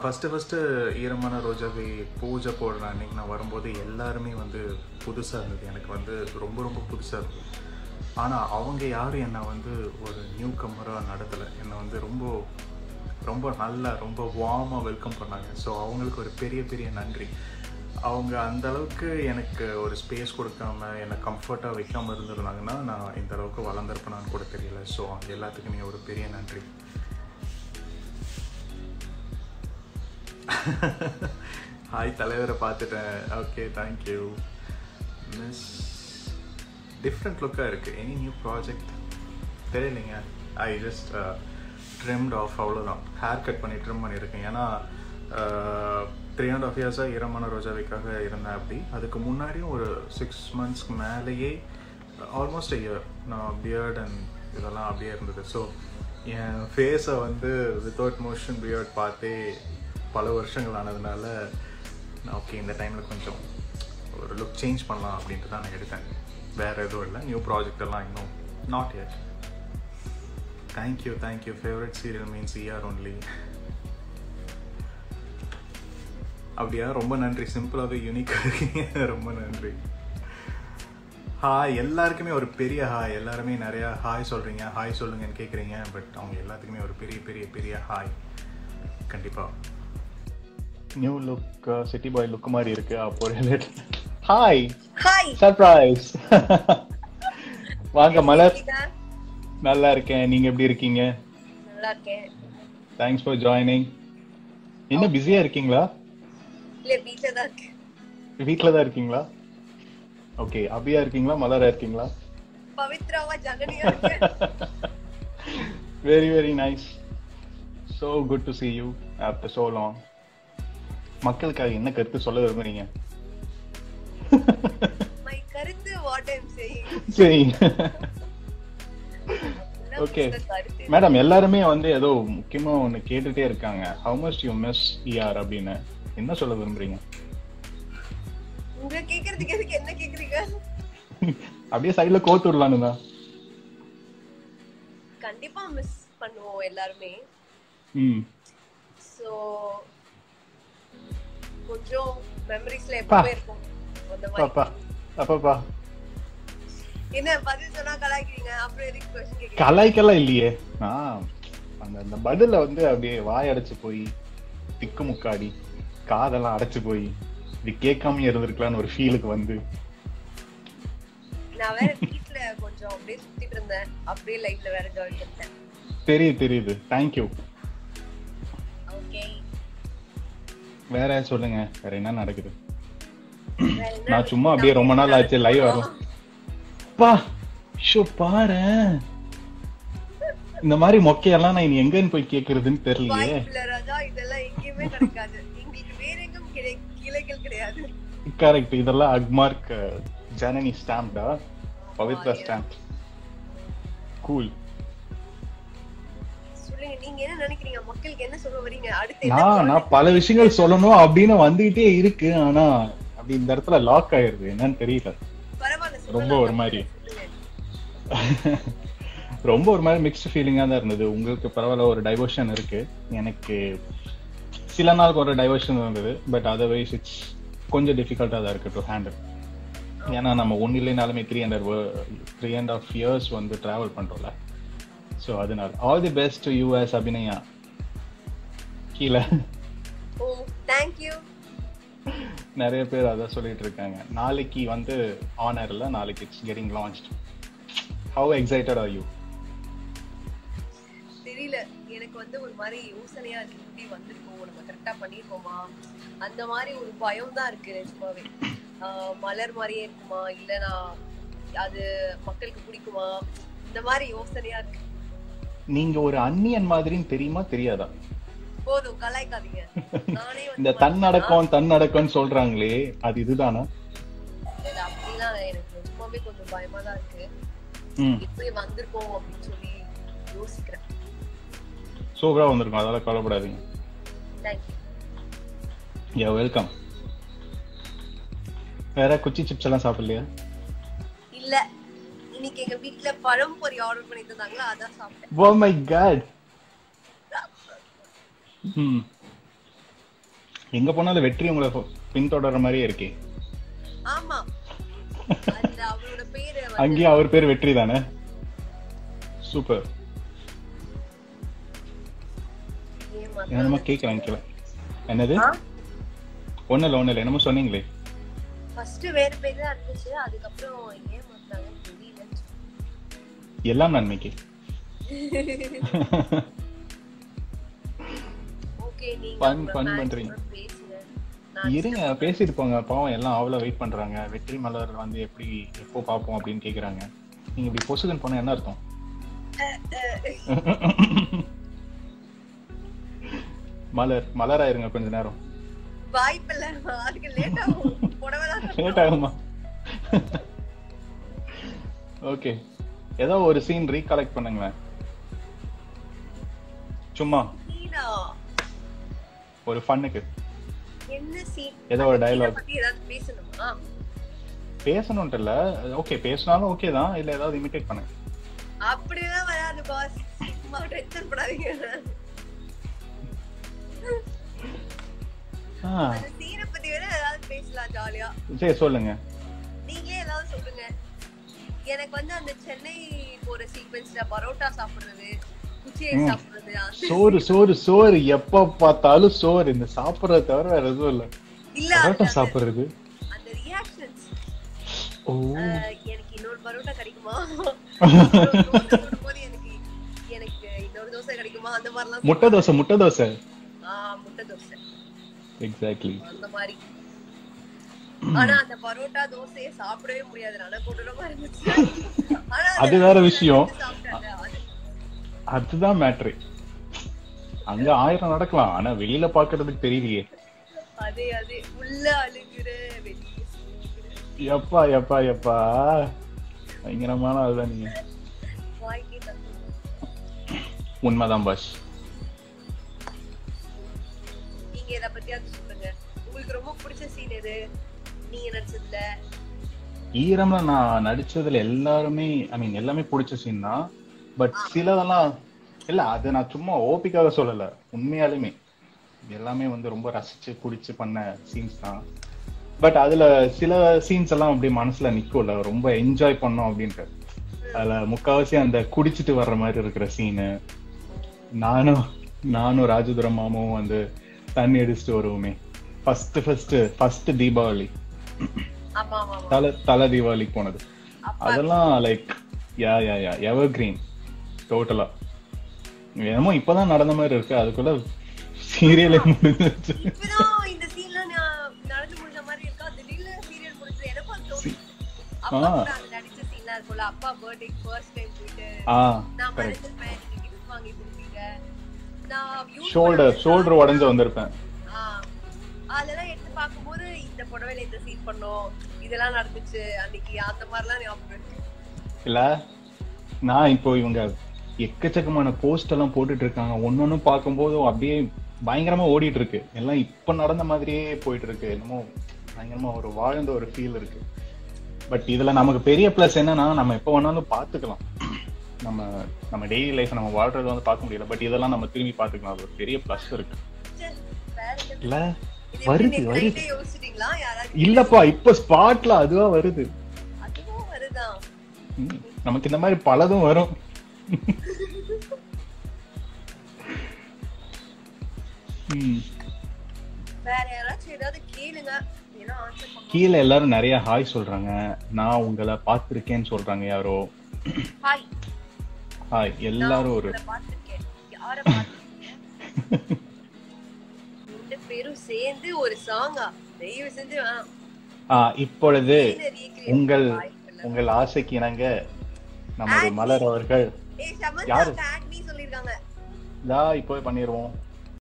First first ஈரமான ரோஜாவை பூஜை போடுற அன்னைக்கு நான் வரும்போது எல்லாருமே வந்து புதுசாக இருந்தது எனக்கு வந்து ரொம்ப ரொம்ப புதுசாக இருந்தது ஆனால் அவங்க யாரும் என்னை வந்து ஒரு நியூ கம்மராக நடத்தலை என்னை வந்து ரொம்ப ரொம்ப நல்லா ரொம்ப வார்மாக வெல்கம் பண்ணாங்க ஸோ அவங்களுக்கு ஒரு பெரிய பெரிய நன்றி அவங்க அந்த அளவுக்கு எனக்கு ஒரு ஸ்பேஸ் கொடுக்காம என்னை கம்ஃபர்ட்டாக வைக்காம இருந்திருந்தாங்கன்னா நான் இந்த அளவுக்கு வளர்ந்துருப்பேனான்னு கூட தெரியல ஸோ அவங்க எல்லாத்துக்குமே ஒரு பெரிய நன்றி ஹாய் தலைவரை பார்த்துட்டேன் ஓகே தேங்க்யூ மிஸ் டிஃப்ரெண்ட் லுக்காக இருக்குது எனி நியூ ப்ராஜெக்ட் தெரியலைங்க ஐ ஜஸ்ட் ட்ரிம்ட் ஆஃப் அவ்வளோதான் ஹேர் கட் பண்ணி ட்ரிம் பண்ணியிருக்கேன் ஏன்னா த்ரீ அண்ட் ஆஃப் இயர்ஸாக ஈரமான ரோஜாவிக்காக இருந்தேன் அப்படி அதுக்கு முன்னாடியும் ஒரு சிக்ஸ் மந்த்ஸ்க்கு மேலேயே ஆல்மோஸ்ட் இயர் நான் பியர்ட் அண்ட் இதெல்லாம் அப்படியே இருந்தது ஸோ என் ஃபேஸை வந்து வித்தவுட் மோஷன் பியர்ட் பார்த்தே பல வருஷங்கள் ஆனதுனால நான் ஓகே இந்த டைமில் கொஞ்சம் ஒரு லுக் சேஞ்ச் பண்ணலாம் அப்படின்ட்டு தான் நான் எடுத்தேன் வேறு எதுவும் இல்லை நியூ ப்ராஜெக்ட் எல்லாம் இன்னும் not yet thank you thank you favourite serial means ER only அப்படியா ரொம்ப நன்றி சிம்பிளாகவே யூனிக்காக இருக்கீங்க ரொம்ப நன்றி ஹாய் எல்லாருக்குமே ஒரு பெரிய ஹாய் எல்லாருமே நிறையா ஹாய் சொல்கிறீங்க ஹாய் சொல்லுங்கன்னு கேட்குறீங்க பட் அவங்க எல்லாத்துக்குமே ஒரு பெரிய பெரிய பெரிய ஹாய் கண்டிப்பாக new look city boy look மாதிரி இருக்கு அப்போ ஹாய் ஹாய் சர்ப்ரைஸ் வாங்க மலர் நல்லா இருக்கேன் நீங்க எப்படி இருக்கீங்க நல்லா இருக்கேன் தேங்க்ஸ் ஃபார் ஜாயினிங் என்ன பிஸியா இருக்கீங்களா இல்ல வீட்ல தான் இருக்கேன் வீட்ல தான் இருக்கீங்களா ஓகே அபியா இருக்கீங்களா மலரா இருக்கீங்களா பவித்ராவா ஜனனியா இருக்கேன் very very nice so good to see you after so long மக்களுக்காக என்ன கருத்து சொல்ல விரும்புறீங்க மை கருத்து வாட் ஐம் சேயிங் சரி ஓகே மேடம் எல்லாருமே வந்து ஏதோ முக்கியமா ஒண்ணு கேட்டுட்டே இருக்காங்க how much you miss ER அப்படின்னு என்ன சொல்ல விரும்புறீங்க உங்க கேக்குறதுக்கு எதுக்கு என்ன கேக்குறீங்க அப்படியே சைடுல கோத்து விடலான்னு தான் கண்டிப்பா மிஸ் பண்ணுவோம் எல்லாருமே ம் சோ கொஞ்சம் மெமரிஸ்ல எப்பவுமே இருக்கும் அந்த மாதிரி பாப்பா அப்பாப்பா என்ன பதில் சொன்னா கலாய்க்கிறீங்க அப்புறம் எதுக்கு கொஸ்டின் கேக்குறீங்க கலாய்க்கெல்லாம் இல்லையே ஆ அந்த அந்த பதில வந்து அப்படியே வாய் அடைச்சு போய் திக்கு முக்காடி காதெல்லாம் அடைச்சு போய் இது கேட்காம இருந்திருக்கலாம்னு ஒரு ஃபீலுக்கு வந்து நான் வேற வீட்ல கொஞ்சம் அப்படியே சுத்திட்டு இருந்தேன் அப்படியே லைஃப்ல வேற ஜாயின் பண்ணிட்டேன் தெரியுது தெரியுது தேங்க்யூ ஓகே வேற சொல்லுங்க வேற என்ன நடக்குது வேற என்ன நான் சும்மா அப்படியே ரொம்ப நாள் ஆச்சு லைவ் வரலாம் பா ஷோ பாரு இந்த மாதிரி மொக்கையெல்லாம் நான் இனி எங்கன்னு போய் கேக்குறதுன்னு தெரியலையே வாய்ப்புல ராஜா இதெல்லாம் எங்கேயுமே கிடைக்காது எங்களுக்கு வேற எங்கும் கிடை- கிளைகள் கிடையாது கரெக்ட் இதெல்லாம் அக்மார்க் ஜனனி ஸ்டாம்ப்டா பவித்ரா yeah. ஸ்டாம்ப் கூல் சொல்லுங்க நீங்க என்ன நினைக்கிறீங்க மக்களுக்கு என்ன சொல்ல வரீங்க அடுத்து என்ன நான் நான் பல விஷயங்கள் சொல்லணும் அப்படின்னு வந்துகிட்டே இருக்கு ஆனா அப்படி இந்த இடத்துல லாக் ஆயிருது என்னன்னு தெரியல பரவாயில்ல ரொம்ப சொல்லலாம். ஒரு மாதிரி. சொல்லுங்க. ரொம்ப ஒரு மாதிரி மிக்ஸ்டு ஃபீலிங்கா தான் இருந்தது உங்களுக்கு பரவாயில்ல ஒரு டைவர்ஷன் இருக்கு எனக்கு சில நாளுக்கு ஒரு டைவர்ஷன் இருந்தது பட் அதர்வைஸ் இட்ஸ் கொஞ்சம் டிஃபிகல்ட்டா தான் இருக்கு டு ஹேண்டில் ஏன்னா நம்ம ஒன்னு இல்லைனாலுமே three hundred three and half years வந்து டிராவல் பண்றோம்ல ஸோ அதனால all the best us Abhinaya கீழே ஓ தேங்க்யூ நிறைய பேர் அதான் சொல்லிட்டு இருக்காங்க நாளைக்கு வந்து ஆனர்ல நாளைக்கு it's getting launch how excited are you தெரியல எனக்கு வந்து ஒரு மாதிரி யோசனையா இருக்கு இப்படி வந்திருக்கோம் நம்ம கரெக்டா பண்ணிருக்கோமா அந்த மாதிரி ஒரு பயம் தான் இருக்கு நிஜமாவே ஆஹ் மலர் மாதிரியே இருக்குமா இல்லனா அது மக்களுக்கு பிடிக்குமா இந்த மாதிரி யோசனையா இருக்கு நீங்க ஒரு அந்நியன் மாதிரின்னு தெரியுமா தெரியாதா போதும் கலாய்க்காதீங்க நானே வந்து இந்த தன்னடக்கம் தன்னடக்கம்னு சொல்றாங்களே அது இதுதானா இல்ல, அப்படிலாம் எனக்கு நிஜமாவே கொஞ்சம் பயமா தான் இருக்கு ம் இப்படி வந்திருக்கோம் அப்படின்னு சொல்லி யோசிக்கிறேன் சூப்பரா வந்திருக்கும் அதெல்லாம் கவலைப்படாதீங்க தேங்க்யூ யா வெல்கம் வேற குச்சி சிப்ஸ் எல்லாம் சாப்பிடலையா இல்ல இன்னைக்கு எங்க வீட்ல பழம் பொரி ஆர்டர் பண்ணி தந்தாங்களா அதான் சாப்பிட்டேன் ஓ மை காட் ம் எங்க போனாலும் வெற்றி உங்களை பின்தொடர்ற மாதிரியே இருக்கே ஆமா அந்த அவரோட பேரு வந்து அங்கேயும் அவர் பேர் வெற்றி தானே சூப்பர் ஏமாத்தாத. என்னமோ கேட்கலாம் கீழே என்னது ஆ? ஒண்ணு இல்ல ஒண்ணு இல்ல என்னமோ சொன்னீங்களே ஃபர்ஸ்ட் வேற பேர் தான் இருந்துச்சு அதுக்கப்புறம் ஏன் மாத்தாங்க தெரியல எல்லாம் நன்மைக்கு ஓகே நீங்க Fun- உங்க fun fans பண்றீங்க. கூட பேசுங்க நான் இருங்க பேசிட்டு போங்க பாவம் எல்லாம் அவ்வளோ வெயிட் பண்றாங்க வெற்றி மலர் வந்து எப்படி எப்போ பார்ப்போம் அப்படின்னு கேக்குறாங்க நீங்க இப்படி பொசுகன் போனா என்ன அர்த்தம் மலர் மலராயிருங்க கொஞ்ச நேரம் வாய்ப்பில்ல அதுக்கு லேட் ஆகும் புடவை தான் லேட் ஆகுமா ஓகே ஏதோ ஒரு சீன் ரீகலெக்ட் பண்ணுங்களேன் சும்மா சீனா ஒரு ஃபன்னுக்கு என்ன சீன் ஏதோ ஒரு dialogue. பத்தி ஏதாவது பேசணுமா பேசணும்ட்டு இல்ல ஓகே பேசினாலும் ஓகே தான் இல்ல ஏதாவது இமிட்டேட் பண்ணுங்க அப்படிலாம் வராது பாஸ் சும்மா டென்ஷன் படாதீங்க ஆ, அந்த சீனை பத்தி வேற ஏதாவது பேசலாம் ஜாலியா சரி சொல்லுங்க நீங்களே ஏதாவது சொல்லுங்க எனக்கு வந்து அந்த சென்னை போற சீக்வென்ஸ்ல பரோட்டா சாப்பிடுறது குச்சியை சாப்பிடுறது அந்த சோறு சோறு சோறு எப்ப பார்த்தாலும் சோறு இந்த சாப்பிடுறத தவிர வேற எதுவும் இல்ல இல்ல பரோட்டா அந்த- சாப்பிடுறது அந்த ரியாக்ஷன்ஸ் ஓ எனக்கு இன்னொரு பரோட்டா கிடைக்குமா அப்புறம் தோசை சுடும்போது எனக்கு எனக்கு இன்னொரு தோசை கிடைக்குமா அந்த மாதிரிலாம் முட்டை தோசை முட்டை தோசை ஆஹ் முட்டை தோசை எக்ஸாக்ட்லி அந்த மாதிரி ஆனா அந்த பரோட்டா தோசையை சாப்பிடவே முடியாது நல்ல கொடூரமா இருந்துச்சு ஆனா அது அது வேற விஷயம். சாப்பிட்டேன்ல, அது அதுதான் மேட்ரு அங்க ஆயிரம் நடக்கலாம் ஆனா வெளியில பாக்குறதுக்கு தெரியலையே அதே அதே உள்ள அழுகுற வெளியே சிரிக்கிற. எப்பா எப்பா எப்பா பயங்கரமான அதுதான் நீங்க வாய்க்கே தப்பு. உண்மைதான் பாஷ் நீங்க இத பத்தியாவது சொல்லுங்க உங்களுக்கு ரொம்ப பிடிச்ச சீன் எது நீங்க நடிச்சதுல ஈரம்ல நான் நடிச்சதுல எல்லாருமே ஐ மீன் எல்லாமே பிடிச்ச சீன் தான் பட் சிலதெல்லாம் இல்ல அது நான் சும்மா ஓபிக்காக சொல்லல உண்மையாலுமே எல்லாமே வந்து ரொம்ப ரசிச்சு பிடிச்சு பண்ண சீன்ஸ் தான் பட் அதுல சில சீன்ஸ் எல்லாம் அப்படியே மனசுல நிக்கும்ல ரொம்ப என்ஜாய் பண்ணோம் அப்படின்ட்டு அதுல முக்காவாசி அந்த குடிச்சிட்டு வர்ற மாதிரி இருக்கிற சீனு நானும் நானும் ராஜதுரம் மாமாவும் வந்து தண்ணி அடிச்சுட்டு வருவோமே ஃபர்ஸ்ட் ஃபர்ஸ்ட் ஃபர்ஸ்ட் தீபாவளி ஆமா ஆமா ஆமா தலை தலை தீபாவளிக்கு போனது அப்பா அதெல்லாம் லைக் யா யா யா எவர் கிரீன் டோட்டலா என்னமோ இப்பதான் நடந்த மாதிரி இருக்கு அதுக்குள்ள சீரியலே முடிஞ்சிருச்சு இப்பதான் இந்த சீன்ல நடந்து முடிஞ்ச மாதிரி இருக்கா திடீர்னு சீரியல் முடிஞ்சது எனக்கும் அது தோணுச்சு அப்பா கூட அந்த நடிச்ச சீன்லாம் இருக்கும்ல அப்பா பர்த்டே ஃபர்ஸ்ட் டைம் போயிட்டு ஆ நான் கரெக்ட் மனசில் நீங்க கிஃப்ட் வாங்கி கொடுத்தீங்க நான் view ஷோல்டர் பண்ணது ஷோல்டர் உடஞ்சு வந்திருப்பேன் ஆ, அதெல்லாம் எடுத்து பார்க்கும்போது இந்த புடவையில இந்த சீன் பண்ணோம் இதெல்லாம் நடந்துச்சு அன்னைக்கு அந்த மாதிரிலாம் ஞாபகம் இருக்கு இல்ல நான் இப்போ இவங்க எக்கச்சக்கமான போஸ்ட் எல்லாம் போட்டுட்டு இருக்காங்க ஒன்னொன்னும் பார்க்கும்போதும் அப்படியே பயங்கரமா ஓடிட்டு இருக்கு எல்லாம் இப்ப நடந்த மாதிரியே போயிட்டு இருக்கு என்னமோ பயங்கரமா ஒரு வாழ்ந்த ஒரு ஃபீல் இருக்கு பட் இதுல நமக்கு பெரிய பிளஸ் என்னன்னா நம்ம எப்ப வேணாலும் பாத்துக்கலாம் நம்ம நம்ம டெய்லி லைஃப் நம்ம வாழ்றது வந்து பார்க்க முடியல பட் இதெல்லாம் நம்ம திரும்பி பாத்துக்கலாம் அது ஒரு பெரிய பிளஸ் இருக்கு ச்சே, வேற என்ன? இல்ல இது வருது, எப்படி வருது. நைட்டே யோசிச்சிட்டீங்களா யாராவது இல்லப்பா இப்ப ஸ்பாட்ல அதுவா வருது அதுவும் வருதான் ம், நமக்கு இந்த மாதிரி பலதும் வரும் ம், வேற யாராச்சும் ஏதாவது கேளுங்க ஏன்னா ஆன்சர் பண்ணுங்க கீழே எல்லாரும் நிறைய ஹாய் சொல்றாங்க நான் உங்களை பார்த்திருக்கேன்னு சொல்றாங்க யாரோ ஹாய் ஹாய் எல்லாரும் ஒரு பார்த்திருக்கேன் யார பார்த்திருக்கீங்க ரெண்டு பேரும் சேர்ந்து ஒரு சாங்கா தயவு செஞ்சு வேணாம். ஆ, இப்பொழுது scene அ recreate உங்கள் பண்ண வாய்ப்பில்லை. உங்கள் ஆசைக்கு இணங்க நமது Add மலர் அவர்கள் ஏய் சமந்தா யாரு? tag me சொல்லிருக்காங்க இதா இப்போ பண்ணிடுவோம்